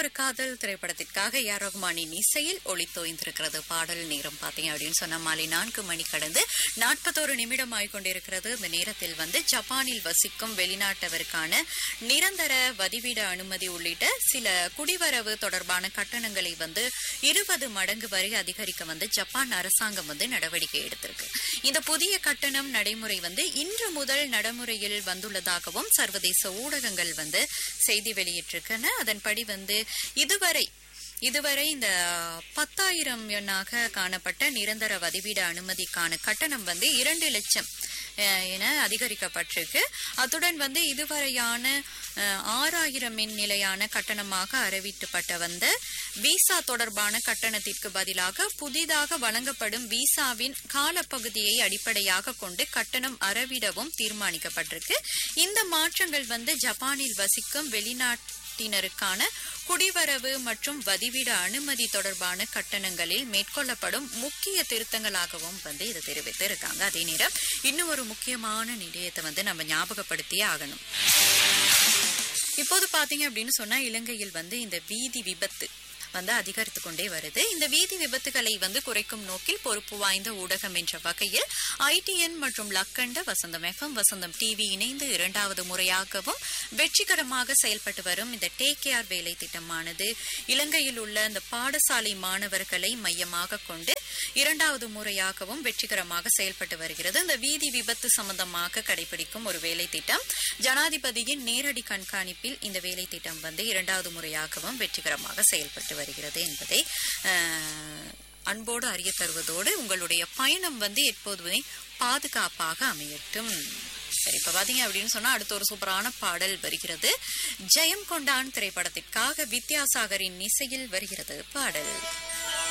ஒரு காதல் திரைப்படத்திற்காக ஏஆர் ரகுமானின் இசையில் ஒளித்தோய்ந்திருக்கிறது பாடல் நேரம் பார்த்தீங்க அப்படின்னு சொன்ன மாலை நான்கு மணி கடந்து நாற்பத்தோரு நிமிடம் ஆகிக்கொண்டிருக்கிறது இந்த நேரத்தில் வந்து ஜப்பானில் வசிக்கும் வெளிநாட்டவருக்கான நிரந்தர வதிவிட அனுமதி உள்ளிட்ட சில குடிவரவு தொடர்பான கட்டணங்களை வந்து இருபது மடங்கு வரை அதிகரிக்க வந்து ஜப்பான் அரசாங்கம் வந்து நடவடிக்கை எடுத்திருக்கு இந்த புதிய கட்டணம் நடைமுறை வந்து இன்று முதல் நடைமுறையில் வந்துள்ளதாகவும் சர்வதேச ஊடகங்கள் வந்து செய்தி வெளியிட்டிருக்கன அதன்படி வந்து இதுவரை இதுவரை இந்த பத்தாயிரம் எண்ணாக காணப்பட்ட நிரந்தர வதிவிட அனுமதிக்கான கட்டணம் வந்து இரண்டு லட்சம் அஹ், என அதிகரிக்கப்பட்டிருக்கு அத்துடன் வந்து இதுவரையான அஹ், ஆறாயிரம் மின் நிலையான கட்டணமாக அறிவிக்கப்பட்ட வந்த விசா தொடர்பான கட்டணத்திற்கு பதிலாக புதிதாக வழங்கப்படும் விசாவின் காலப்பகுதியை அடிப்படையாக கொண்டு கட்டணம் அறவிடவும் தீர்மானிக்கப்பட்டிருக்கு இந்த மாற்றங்கள் வந்து ஜப்பானில் வசிக்கும் வெளிநாட்டினருக்கான குடிவரவு மற்றும் வதிவிட அனுமதி தொடர்பான கட்டணங்களில் மேற்கொள்ளப்படும் முக்கிய திருத்தங்களாகவும் வந்து இது தெரிவித்து இருக்காங்க அதே நேரம் இன்னும் ஒரு முக்கியமான நிலையத்தை வந்து நம்ம ஞாபகப்படுத்தியே ஆகணும் இப்போது பாத்தீங்க அப்படின்னு சொன்னா இலங்கையில் வந்து இந்த வீதி விபத்து வந்து அதிகரித்து கொண்டே வருது இந்த வீதி விபத்துகளை வந்து குறைக்கும் நோக்கில் பொறுப்பு வாய்ந்த ஊடகம் என்ற வகையில் ஐடிஎன் மற்றும் லக்கண்ட வசந்தம் எஃப்எம் வசந்தம் டிவி இணைந்து இரண்டாவது முறையாகவும் வெற்றிகரமாக செயல்பட்டு வரும் இந்த டேக் கேர் வேலை திட்டமானது இலங்கையில் உள்ள இந்த பாடசாலை மாணவர்களை மையமாக கொண்டு இரண்டாவது முறையாகவும் வெற்றிகரமாக செயல்பட்டு வருகிறது இந்த வீதி விபத்து சம்பந்தமாக கடைபிடிக்கும் ஒரு வேலை திட்டம் ஜனாதிபதியின் நேரடி கண்காணிப்பில் இந்த வேலை திட்டம் வந்து இரண்டாவது முறையாகவும் வெற்றிகரமாக செயல்பட்டு வருகிறது என்பதை அஹ், அன்போடு அறிய தருவதோடு உங்களுடைய பயணம் வந்து எப்போதுமே பாதுகாப்பாக அமையட்டும் சரி இப்ப பாத்தீங்க அப்படின்னு சொன்னா அடுத்த ஒரு சூப்பரான பாடல் வருகிறது ஜெயம் கொண்டான் திரைப்படத்திற்காக வித்யாசாகரின் இசையில் வருகிறது பாடல்